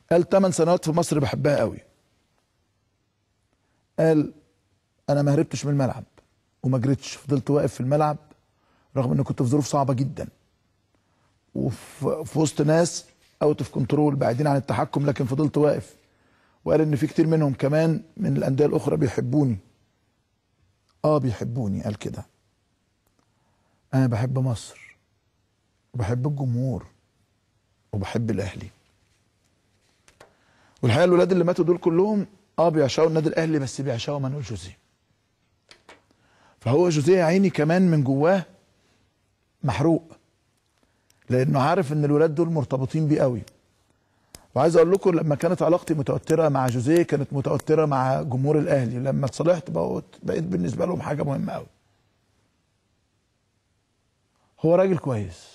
قال 8 سنوات في مصر بحبها قوي قال انا ما هربتش من الملعب وما جريتش فضلت واقف في الملعب رغم اني كنت في ظروف صعبه جدا وفي في وسط ناس اوت اوف كنترول بعيدين عن التحكم لكن فضلت واقف وقال ان في كتير منهم كمان من الانديه الاخرى بيحبوني اه بيحبوني قال كده انا بحب مصر وبحب الجمهور وبحب الاهلي والحقيقه الولاد اللي ماتوا دول كلهم اه بيعشقوا النادي الاهلي بس بيعشقوا مانويل جوزيه فهو جوزيه يا عيني كمان من جواه محروق لانه عارف ان الولاد دول مرتبطين بيه قوي وعايز اقول لكم لما كانت علاقتي متوتره مع جوزيه كانت متوتره مع جمهور الاهلي لما اتصالحت بقيت بقيت بالنسبه لهم حاجه مهمه قوي هو راجل كويس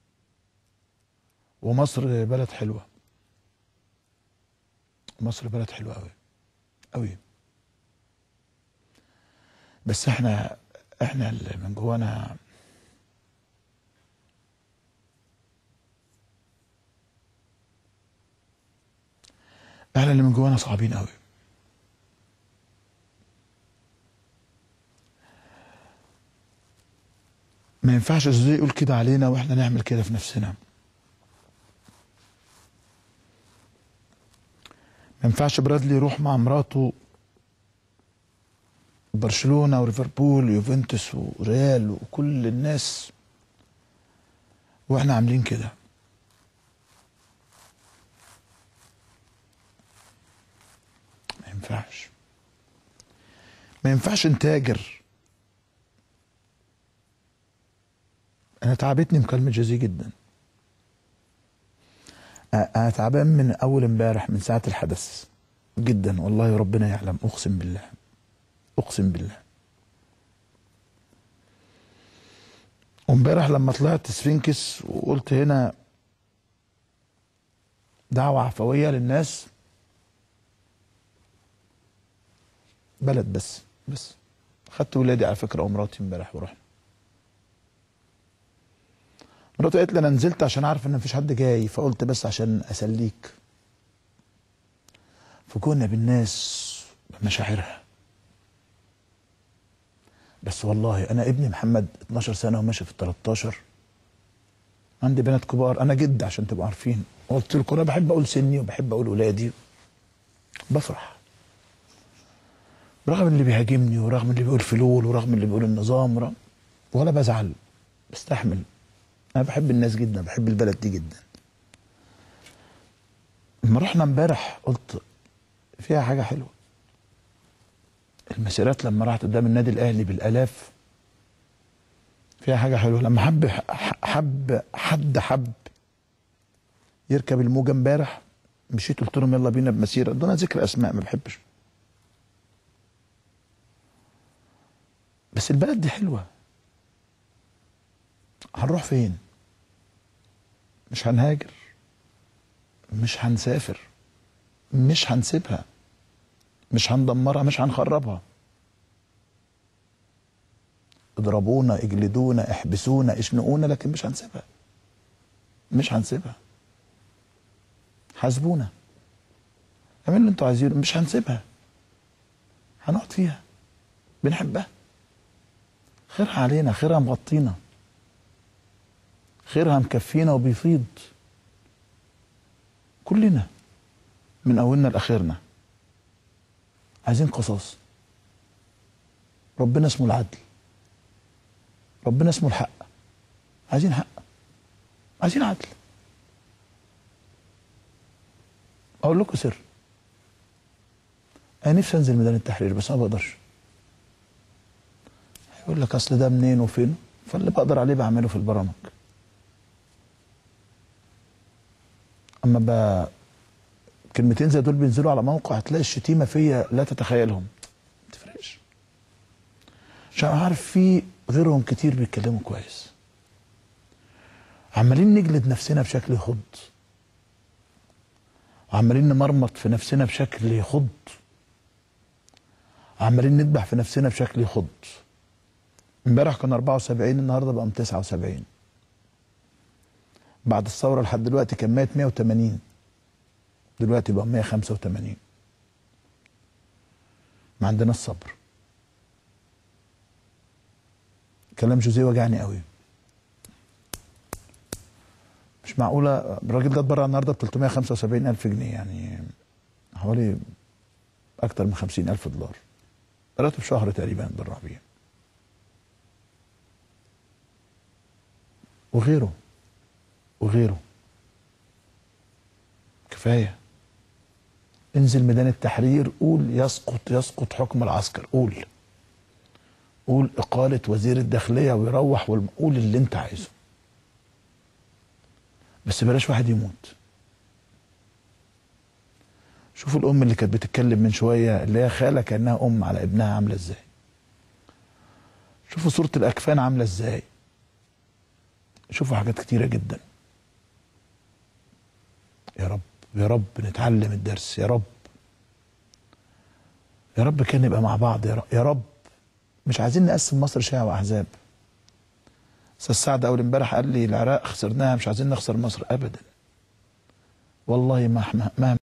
ومصر بلد حلوه مصر بلد حلوه قوي قوي بس احنا احنا اللي من جوانا احنا اللي من جوانا صعبين قوي ما ينفعش ازاي يقول كده علينا واحنا نعمل كده في نفسنا ما ينفعش برادلي يروح مع مراته برشلونة وليفربول ويوفنتوس وريال وكل الناس واحنا عاملين كده ما ينفعش ما ينفعش نتاجر انا تعبتني مكالمة جوزيه جدا انا تعبان من اول امبارح من ساعة الحدث جدا والله ربنا يعلم اقسم بالله اقسم بالله وامبارح لما طلعت سفينكس وقلت هنا دعوة عفوية للناس بلد بس بس خدت ولادي على فكرة ومراتي امبارح ورحنا مراتي قالت لي انا نزلت عشان عارف ان مفيش حد جاي فقلت بس عشان اسليك فكنا بالناس بمشاعرها بس والله انا ابني محمد 12 سنه وماشي في 13 عندي بنات كبار انا جد عشان تبقوا عارفين قلت لكم انا بحب اقول سني وبحب اقول ولادي بفرح رغم اللي بيهاجمني ورغم اللي بيقول فلول ورغم اللي بيقول النظام ورغم ولا بزعل بستحمل انا بحب الناس جدا بحب البلد دي جدا لما رحنا امبارح قلت فيها حاجه حلوه المسيرات لما راحت قدام النادي الاهلي بالالاف فيها حاجه حلوه لما حب حب حد حب يركب الموجه امبارح مشيت قلت لهم يلا بينا بمسيره دون ذكر اسماء ما بحبش بس البلد دي حلوه هنروح فين مش هنهاجر مش هنسافر مش هنسيبها مش هندمرها مش هنخربها اضربونا اجلدونا احبسونا اشنقونا لكن مش هنسيبها مش هنسيبها حاسبونا اعملوا اللي انتوا عايزينه مش هنسيبها هنقعد فيها بنحبها خيرها علينا خيرها مغطينا خيرها مكفينا وبيفيض كلنا من اولنا لاخرنا عايزين قصاص ربنا اسمه العدل ربنا اسمه الحق عايزين حق عايزين عدل اقول لكم سر انا نفسي انزل ميدان التحرير بس ما بقدرش يقول لك اصل ده منين وفين فاللي بقدر عليه بعمله في البرامج اما ب كلمتين زي دول بينزلوا على موقع هتلاقي الشتيمه فيا لا تتخيلهم ما تفرقش عشان عارف في غيرهم كتير بيتكلموا كويس عمالين نجلد نفسنا بشكل يخض وعمالين نمرمط في نفسنا بشكل يخض عمالين ندبح في نفسنا بشكل يخض امبارح كان 74 النهارده بقى 79 بعد الثوره لحد دلوقتي كان مات 180 دلوقتي بقى 185 ما عندناش صبر كلام جوزيه وجعني قوي مش معقوله الراجل ده اتبرع النهارده ب 375 الف جنيه يعني حوالي اكتر من 50 الف دولار راتب شهر تقريبا اتبرع بيه وغيره وغيره كفايه انزل ميدان التحرير قول يسقط يسقط حكم العسكر قول قول إقالة وزير الداخلية ويروح والم... قول اللي أنت عايزه بس بلاش واحد يموت شوفوا الأم اللي كانت بتتكلم من شوية اللي هي خالة كأنها أم على ابنها عاملة إزاي شوفوا صورة الأكفان عاملة إزاي شوفوا حاجات كتيرة جدا يا رب يا رب نتعلم الدرس يا رب يا رب كان نبقى مع بعض يا رب, يا رب مش عايزين نقسم مصر شيعة واحزاب استاذ سعد اول امبارح قال لي العراق خسرناها مش عايزين نخسر مصر ابدا والله مهما مهما